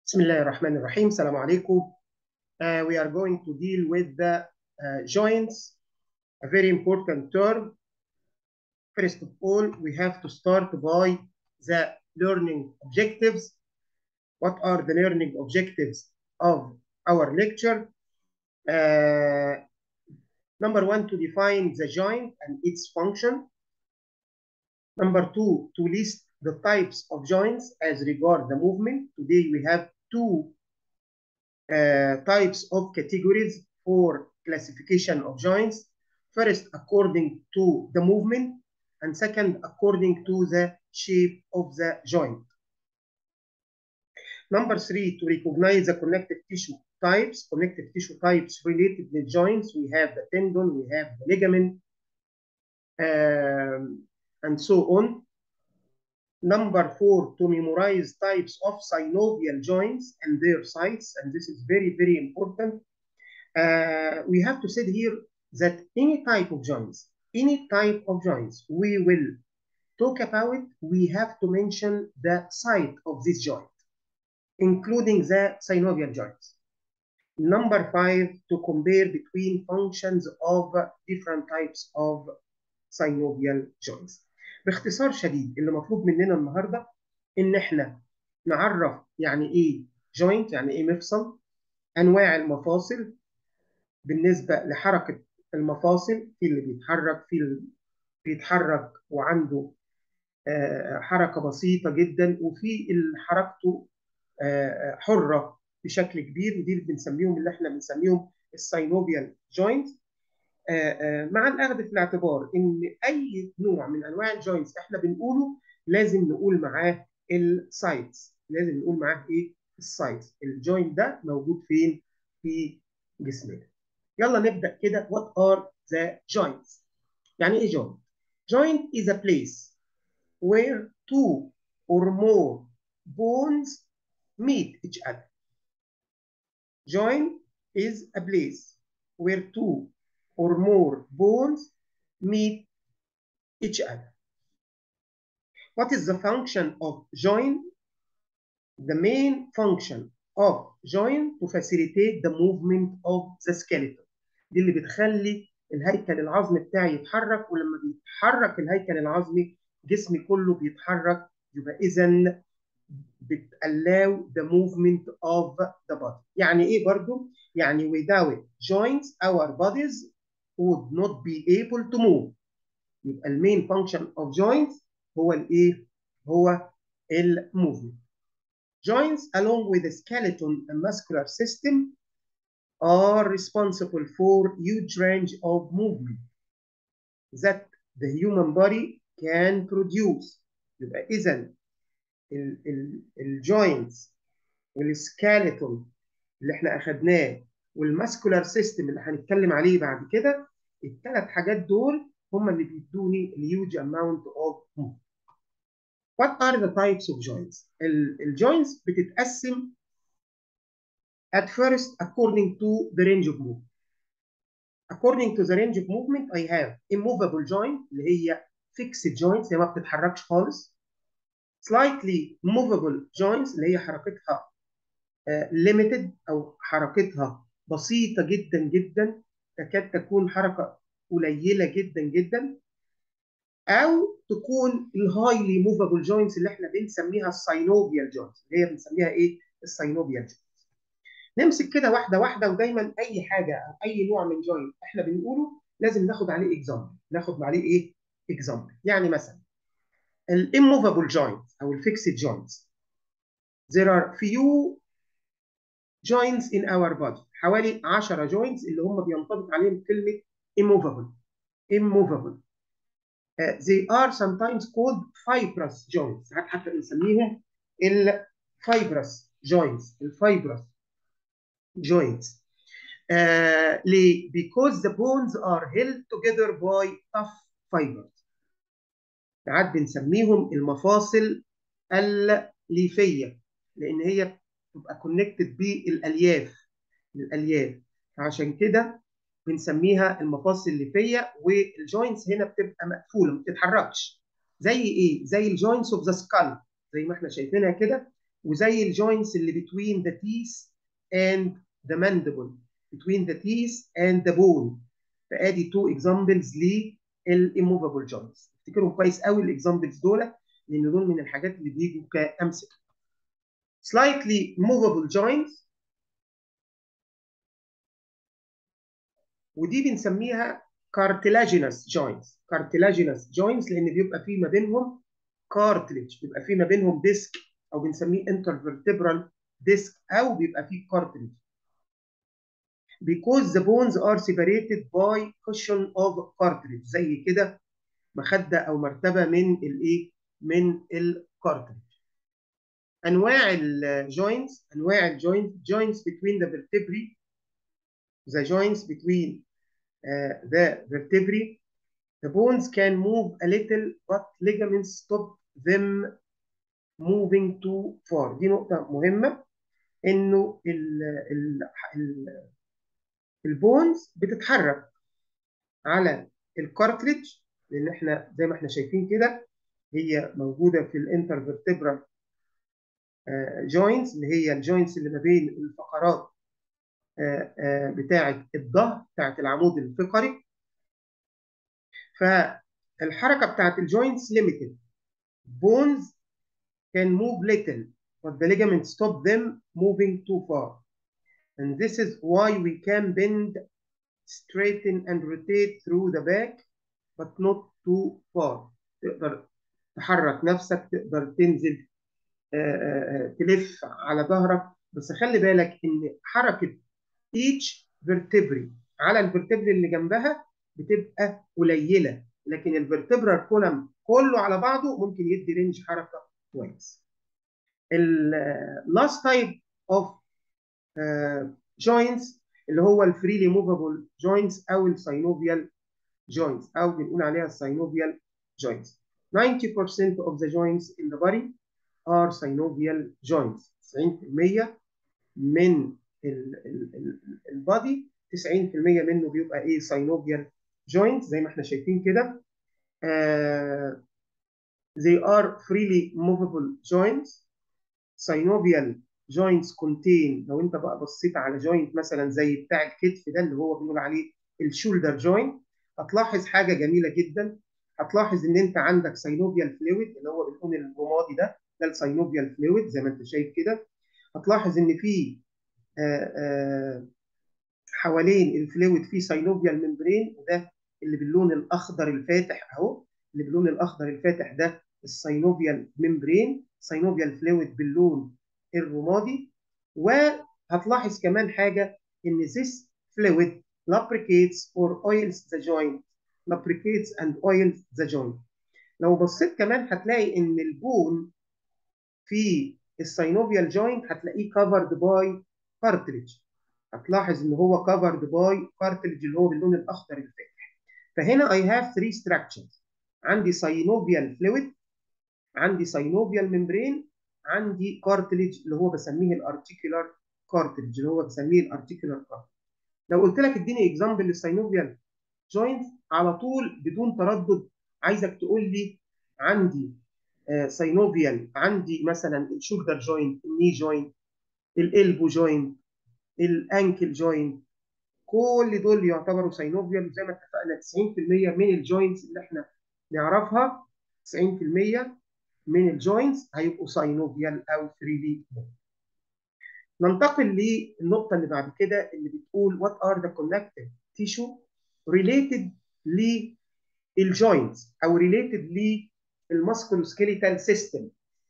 بسم الله الرحمن الرحيم السلام عليكم uh, we are going to deal with the uh, joints a very important term first of all we have to start by the learning objectives what are the learning objectives of our lecture uh, number one to define the joint and its function number two to list the types of joints as regard the movement today we have two uh, types of categories for classification of joints. First, according to the movement, and second, according to the shape of the joint. Number three, to recognize the connective tissue types. Connective tissue types related to the joints, we have the tendon, we have the ligament, um, and so on. Number four, to memorize types of synovial joints and their sites, and this is very, very important. Uh, we have to say here that any type of joints, any type of joints we will talk about, we have to mention the site of this joint, including the synovial joints. Number five, to compare between functions of different types of synovial joints. باختصار شديد اللي مطلوب مننا النهارده ان احنا نعرف يعني ايه جوينت يعني ايه مفصل انواع المفاصل بالنسبه لحركه المفاصل في اللي بيتحرك في اللي بيتحرك وعنده آه حركه بسيطه جدا وفي اللي حركته آه حره بشكل كبير ودي اللي بنسميهم اللي احنا بنسميهم الساينوفيال جوينت مع الاخذ في الاعتبار ان اي نوع من انواع الجوينتس احنا بنقوله لازم نقول معاه السايتس لازم نقول معاه ايه السايتس الجوينت ده موجود فين في جسمنا يلا نبدا كده what are the joints يعني ايه joint joint is a place where two or more bones meet each other joint is a place where two or more bones meet each other. What is the function of joint? The main function of joint to facilitate the movement of the skeleton. دي اللي بتخلي الهيكل العظمي بتاعي يتحرك ولما بيتحرك الهيكل العظمي جسمي كله بيتحرك يبقى اذا بتallow the movement of the body. يعني ايه برضو؟ يعني without joints our bodies would not be able to move يبقى المين function of joints هو الايه هو الموفمنت joints along with the skeleton and muscular system are responsible for huge range of movement that the human body can produce يبقى اذا الجوينتس والسكeleton اللي احنا اخدناه والماسكولار سيستم اللي هنتكلم عليه بعد كده الثلاث حاجات دول هم اللي بيدوني الهيوج اماونت اوف موف What are the types of joints? الجوينتس بتتقسم at first according to the range of movement. According to the range of movement I have immovable joint اللي هي fixed joints هي ما بتتحركش خالص. Slightly movable joints اللي هي حركتها uh, limited او حركتها بسيطة جدا جدا تكاد تكون حركة قليلة جدا جدا أو تكون الهايلي موفابل جوينتس اللي احنا بنسميها الساينوفيال جوينتس اللي هي بنسميها ايه؟ الساينوفيال جوينتس. نمسك كده واحدة واحدة ودايما أي حاجة أو أي نوع من جوينت احنا بنقوله لازم ناخد عليه اكزامبل، ناخد عليه ايه؟ اكزامبل. يعني مثلا الاموفابل جوينت أو الفيكسد جوينتس. There are few joints in our body حوالي 10 joints اللي هم بينطبق عليهم كلمة immovable immovable uh, they are sometimes called fibrous joints ساعات حتى بنسميهم ال fibrous joints ال fibrous joints uh, ليه؟ because the bones are held together by tough fibers ساعات بنسميهم المفاصل الليفية لأن هي تبقى كونكتد بالالياف الالياف عشان كده بنسميها المفاصل الليفيه والجوينتس هنا بتبقى مقفوله ما بتتحركش زي ايه؟ زي الجوينتس اوف ذا سكال زي ما احنا شايفينها كده وزي الجوينتس اللي between the teeth and the mandible between the teeth and the bone فادي تو اكزامبلز للاموفابل جوينتس افتكرهم كويس قوي الاكزامبلز دول لان دول من الحاجات اللي بيجوا كامثله slightly movable joints ودي بنسميها cartilaginous joints cartilaginous joints لان بيبقى في ما بينهم cartilage بيبقى في ما بينهم ديسك او بنسميه intervertebral disc او بيبقى فيه cartilage because the bones are separated by cushion of cartilage زي كده مخده او مرتبه من الايه من الكارتلج انواع الجوينتس انواع الجوينت joints between the vertebrae the joints between uh, the vertebrae the bones can move a little but ligaments stop them moving too far دي نقطة مهمة إنه ال ال ال البونز بتتحرك على الكارتلج لأن إحنا زي ما إحنا شايفين كده هي موجودة في الانترفيرتبرال جوينتس اللي هي الجوينتس اللي ما بين الفقرات بتاعة الظهر بتاعة العمود الفقري فالحركة بتاعة الجوينتس limited bones can move little but the ligaments stop them moving too far and this is why we can bend straighten and rotate through the back but not too far تقدر تحرك نفسك تقدر تنزل تلف على ظهرك بس خلي بالك ان حركه each vertebrae على الفرتبري اللي جنبها بتبقى قليله لكن الفرتبرال كولم كله على بعضه ممكن يدي رينج حركه كويس. ال last type of uh, joints اللي هو الفريلي موفابل joints او الساينوفيال joints او بنقول عليها الساينوفيال joints. 90% of the joints in the body are synovial joints 90% من البادي 90% منه بيبقى ايه synovial joints زي ما احنا شايفين كده uh, they are freely movable joints synovial joints contain لو انت بقى بصيت على joint مثلا زي بتاع الكتف ده اللي هو بنقول عليه الشولدر joint هتلاحظ حاجه جميله جدا هتلاحظ ان انت عندك synovial fluid اللي هو بنقول الرمادي ده ده الساينوفيال فلويد زي ما انت شايف كده هتلاحظ ان في آآ آآ حوالين الفلويد في ساينوفيال ممبرين وده اللي باللون الاخضر الفاتح اهو اللي باللون الاخضر الفاتح ده الساينوفيال ممبرين ساينوفيال فلويد باللون الرمادي وهتلاحظ كمان حاجه ان this fluid lubricates or oils the joint lubricates and oils the joint لو بصيت كمان هتلاقي ان البون في الساينوفيال جوينت هتلاقيه covered by cartilage هتلاحظ ان هو covered by cartilage اللي هو باللون الاخضر الفاتح فهنا I have three structures عندي synovial fluid عندي synovial membrane عندي cartilage اللي هو بسميه الارتيكولار cartilage اللي هو بسميه الارتيكولار cartilage لو قلت لك اديني اكزامبل للساينوفيال جوينت على طول بدون تردد عايزك تقول لي عندي ساينوفيال عندي مثلا الشولدر جوينت الني جوينت الالبو جوينت الانكل جوينت كل دول يعتبروا ساينوفيال زي ما اتفقنا 90% من الجوينتس اللي احنا نعرفها 90% من الجوينتس هيبقوا ساينوفيال او 3 دي ننتقل للنقطة اللي بعد كده اللي بتقول what are the connective tissue related للجوينتس او related للماسكولوسكيليتال سيستم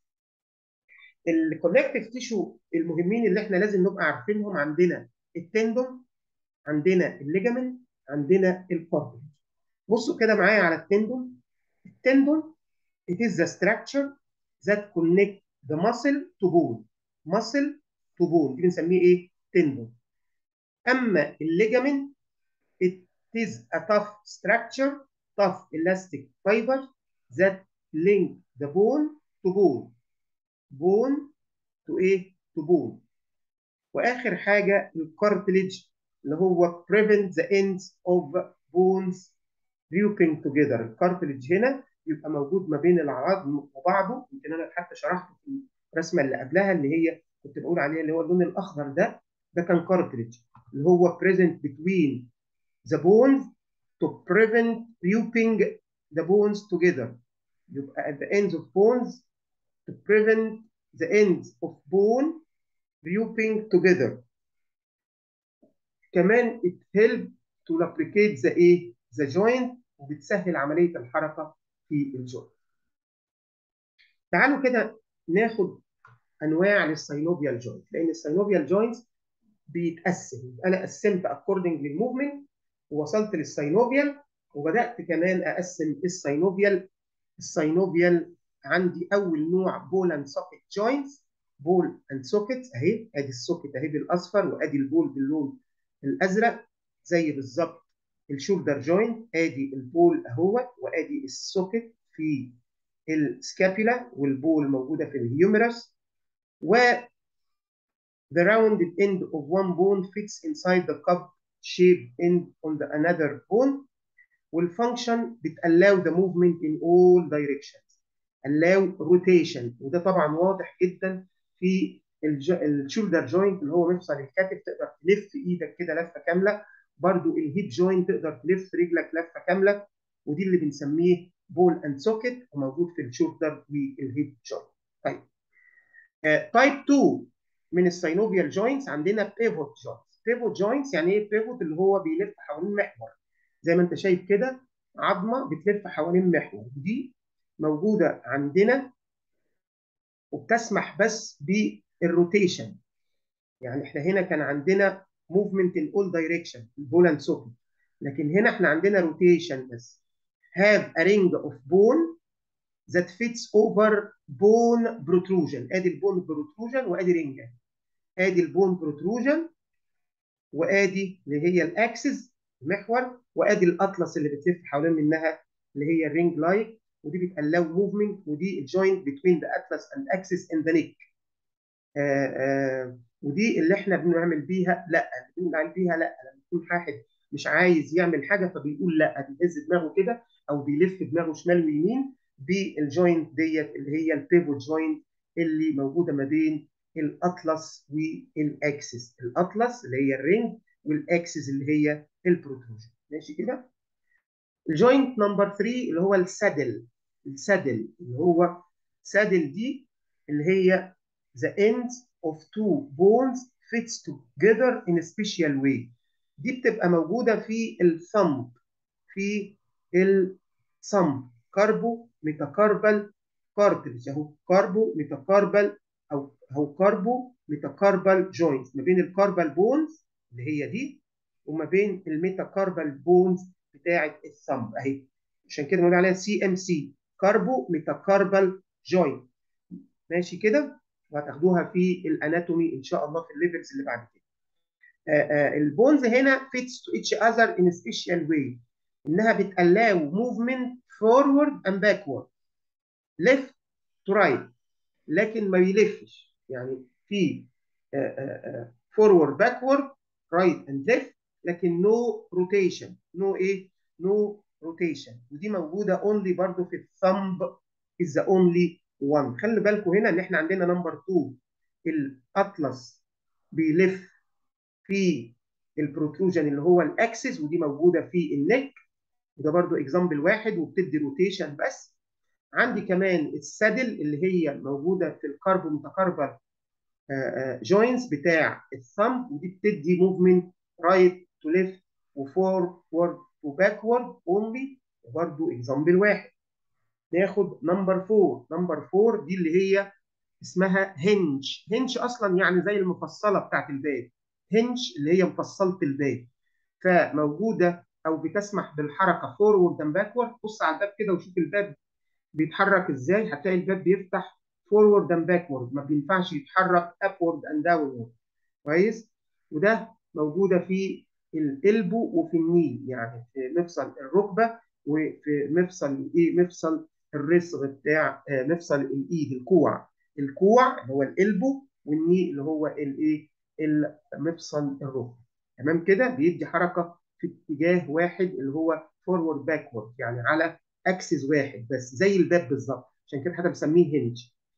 الكونكتيف تيشو المهمين اللي احنا لازم نبقى عارفينهم عندنا التندون عندنا الليجامنت عندنا الكارتلج بصوا كده معايا على التندون التندون it is the structure that connect the muscle to bone muscle to bone دي بنسميه ايه تندون اما الليجامنت it is a tough structure tough elastic fiber that link the bone to bone bone to ايه to bone واخر حاجه الكارتلج اللي هو prevent the ends of bones grouping together الكارتلج هنا يبقى موجود ما بين العظم وبعضه يمكن انا حتى شرحته في الرسمه اللي قبلها اللي هي كنت بقول عليها اللي هو اللون الاخضر ده ده كان كارتريدج اللي هو present between the bones to prevent looping the bones together يبقى at the ends of bones to prevent the ends of bone looping together كمان it help to lubricate the ايه the joint وبتسهل عمليه الحركه في الجوينت تعالوا كده ناخد انواع للساينوبيال جوينت لان الساينوبيال جوينت بيتقسم انا قسمت اكوردنج للموفمنت ووصلت للساينوبيال وبدات كمان اقسم الساينوبيال الساينوبيال عندي اول نوع بول اند سوكيت جوينتس بول اند سوكيت اهي ادي السوكيت اهي بالاصفر وادي البول باللون الازرق زي بالظبط الشولدر جوينت ادي البول اهو وادي السوكيت في السكابيلا والبول موجوده في الهيومرس و the rounded end of one bone fits inside the cup shaped end on the another bone والفانكشن بتallow the movement in all directions allow rotation وده طبعا واضح جدا في الشولدر جوينت اللي هو مفصل الكتف تقدر تلف ايدك كده لفه كامله برضو الهيب جوينت تقدر تلف رجلك لفه كامله ودي اللي بنسميه بول اند سوكيت وموجود في الشولدر والهيب جوينت طيب تايب uh, 2 من الساينوفيال جوينتس عندنا بيفوت جوينتس بيفوت جوينتس يعني ايه بيفوت اللي هو بيلف حوالين محور زي ما انت شايف كده عظمه بتلف حوالين محور ودي موجوده عندنا وبتسمح بس بالروتيشن يعني احنا هنا كان عندنا موفمنت ان اول دايركشن البول اند سوكيت لكن هنا احنا عندنا روتيشن بس have a ring of bone that fits over bone protrusion ادي البون protrusion وادي رينج ادي البون protrusion وادي اللي هي الاكسس المحور وادي الاطلس اللي بتلف حوالين منها اللي هي الرينج لايك ودي بتالاو موفمنت ودي الجوينت بين ذا اتلس اند اكسس ان ذا نيك ودي اللي احنا بنعمل بيها لا بنعمل بيها لا لما يكون واحد مش عايز يعمل حاجه فبيقول لا بيهز دماغه كده او بيلف دماغه شمال ويمين بالجوينت ديت اللي هي البيفوت جوينت اللي موجوده ما بين الاطلس والاكسس الاطلس اللي هي الرينج والاكسس اللي هي البروتروجن ماشي كده الجوينت نمبر 3 اللي هو السادل السادل اللي هو سادل دي اللي هي the ends of two bones fits together in a special way دي بتبقى موجوده في الثمب في الثمب كاربو ميتاكاربال كارتريج اهو كاربو ميتاكاربال او او كاربو ميتاكاربال جوينت ما بين الكاربال بونز اللي هي دي وما بين الميتاكاربال بونز بتاعه الثمب اهي عشان كده بنقول عليها سي ام سي كاربو ميتاكاربال جوينت ماشي كده وهتاخدوها في الاناتومي ان شاء الله في الليفلز اللي بعد كده البونز هنا fits to each other in a special way انها بتالاو movement forward and backward left to right لكن ما بيلفش يعني في forward backward right and left لكن no rotation no ايه no rotation ودي موجوده only برضو في الثumb is the only one خلي بالكم هنا ان احنا عندنا نمبر 2 الاطلس بيلف في البروتروجن اللي هو الاكسس ودي موجوده في النك وده برضو اكزامبل واحد وبتدي روتيشن بس عندي كمان السادل اللي هي موجوده في الكاربو متكربل جوينتس بتاع الثumb ودي بتدي موفمنت رايت تو ليفت وفورورد وباكورد اونلي وبرضو اكزامبل واحد ناخد نمبر 4 نمبر 4 دي اللي هي اسمها هنج هنج اصلا يعني زي المفصله بتاعت الباب هنج اللي هي مفصله الباب فموجوده او بتسمح بالحركه فورورد اند باكورد بص على الباب كده وشوف الباب بيتحرك ازاي هتلاقي الباب بيفتح فورورد اند باكورد ما بينفعش يتحرك ابورد اند داونورد كويس وده موجوده في الالبو وفي النيل يعني في مفصل الركبه وفي مفصل ايه مفصل الرسغ بتاع مفصل الايد الكوع الكوع اللي هو الالبو والني اللي هو الايه المفصل الركبه تمام كده بيدي حركه في اتجاه واحد اللي هو فورورد باكورد يعني على اكسس واحد بس زي الباب بالظبط عشان كده حتى بنسميه هنج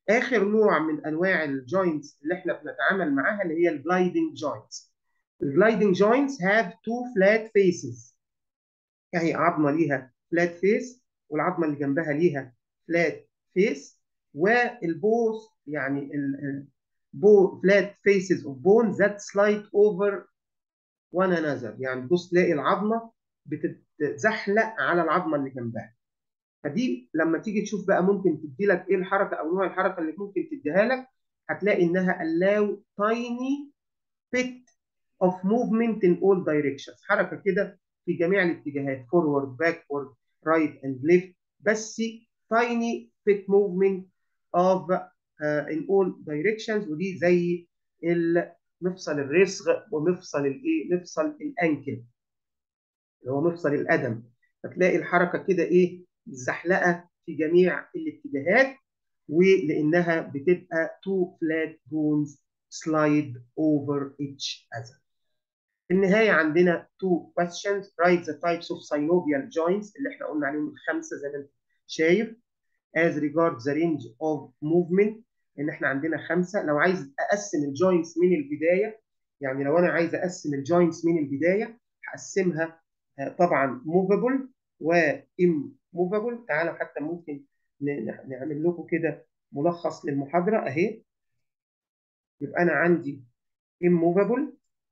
اخر نوع من انواع الجوينتس اللي احنا بنتعامل معاها اللي هي الجلايدنج جوينتس الجلايدنج جوينتس هاف تو فلات فيسز اهي عظمه ليها فلات فيس والعظمه اللي جنبها ليها فلات فيس والبوث يعني بو فلات فيسز اوف بون ذات سلايد اوفر وان انذر يعني تبص تلاقي العظمه بتتزحلق على العظمه اللي جنبها فدي لما تيجي تشوف بقى ممكن تدي لك ايه الحركه او نوع الحركه اللي ممكن تديها لك هتلاقي انها allow tiny bit of movement in all directions حركه كده في جميع الاتجاهات forward backward right and left بس tiny bit movement of uh, in all directions ودي زي مفصل الرسغ ومفصل الايه مفصل الانكل اللي هو مفصل القدم فتلاقي الحركه كده ايه مزحلقه في جميع الاتجاهات ولانها بتبقى two flat bones slide over each other. في النهايه عندنا two questions write the types of synovial joints اللي احنا قلنا عليهم الخمسه زي ما انت شايف as regards the range of movement ان احنا عندنا خمسه لو عايز اقسم الجوينتس من البدايه يعني لو انا عايز اقسم الجوينتس من البدايه هقسمها طبعا موفابل وام موفابل تعالوا حتى ممكن نعمل لكم كده ملخص للمحاضره اهي يبقى انا عندي ام موفابل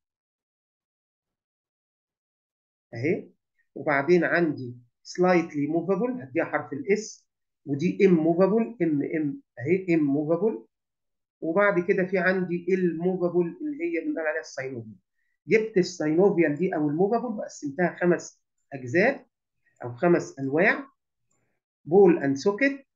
اهي وبعدين عندي سلايتلي موفابل هديها حرف الاس ودي ام موفابل ام ام اهي ام موفابل وبعد كده في عندي الموفابل اللي هي بنقول عليها الساينوفيال جبت الساينوفيال دي او الموفابل وقسمتها خمس اجزاء او خمس انواع بول اند سوكت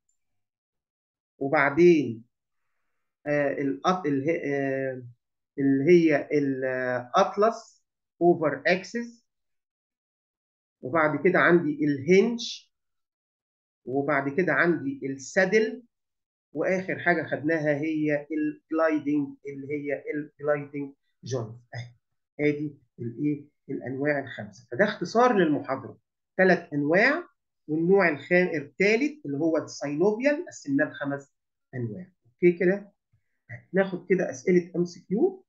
وبعدين آه الأط... آه اللي هي الاطلس اوفر اكسس وبعد كده عندي الهنج وبعد كده عندي السادل واخر حاجه خدناها هي الجلايدنج اللي هي الجلايدنج جوينت اهي ادي الايه الانواع الخمسه فده اختصار للمحاضره ثلاث انواع والنوع الخام الثالث اللي هو الساينوفيال قسمناه لخمس انواع اوكي كده ناخد كده اسئله ام سي كيو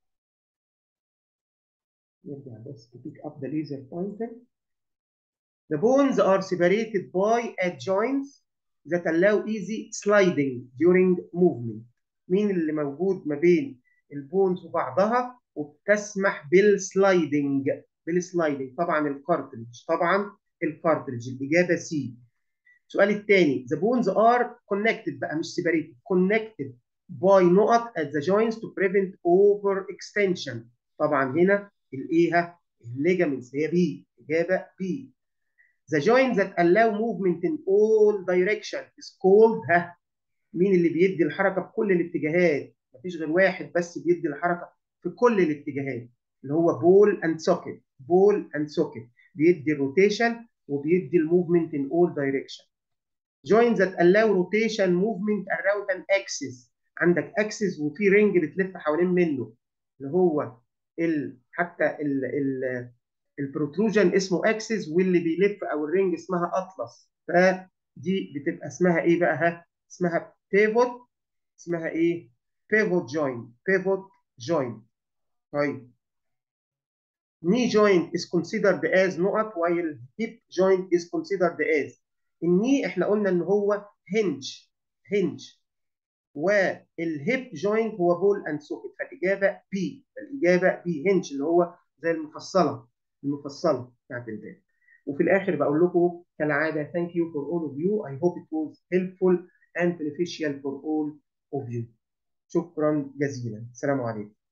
نرجع بس to pick up the laser pointer The bones are separated by adjoints that allow easy sliding during movement. مين اللي موجود ما بين البونز وبعضها وبتسمح بالسلايدنج بالسلايدنج طبعا الكارتريج طبعا الكارتريج الاجابه سي. السؤال الثاني the bones are connected بقى مش separated connected by نقط at the joints to prevent over extension. طبعا هنا الايه الليجامنتس هي بي اجابه بي. The joint that allow movement in all direction is called ها مين اللي بيدي الحركه في كل الاتجاهات؟ مفيش غير واحد بس بيدي الحركه في كل الاتجاهات اللي هو بول اند سوكت بول اند سوكت بيدي الروتيشن وبيدي الموفمنت in all direction. Joints that allow rotation movement around an axis عندك اكسس وفي رينج بتلف حوالين منه اللي هو ال حتى ال ال البروتروجن اسمه اكسس واللي بيلف او الرينج اسمها اطلس فدي بتبقى اسمها ايه بقى ها اسمها بيفوت اسمها ايه بيفوت جوينت بيفوت جوينت طيب knee joint is considered as نقط while hip joint is considered as الني احنا قلنا ان هو هنج هنج والهيب جوينت هو بول اند سوكت فالاجابه بي الاجابه بي هنج اللي هو زي المفصله المفصله بتاعت الباب وفي الاخر بقول لكم كالعاده thank you for all of you I hope it was helpful and beneficial for all of you شكرا جزيلا السلام عليكم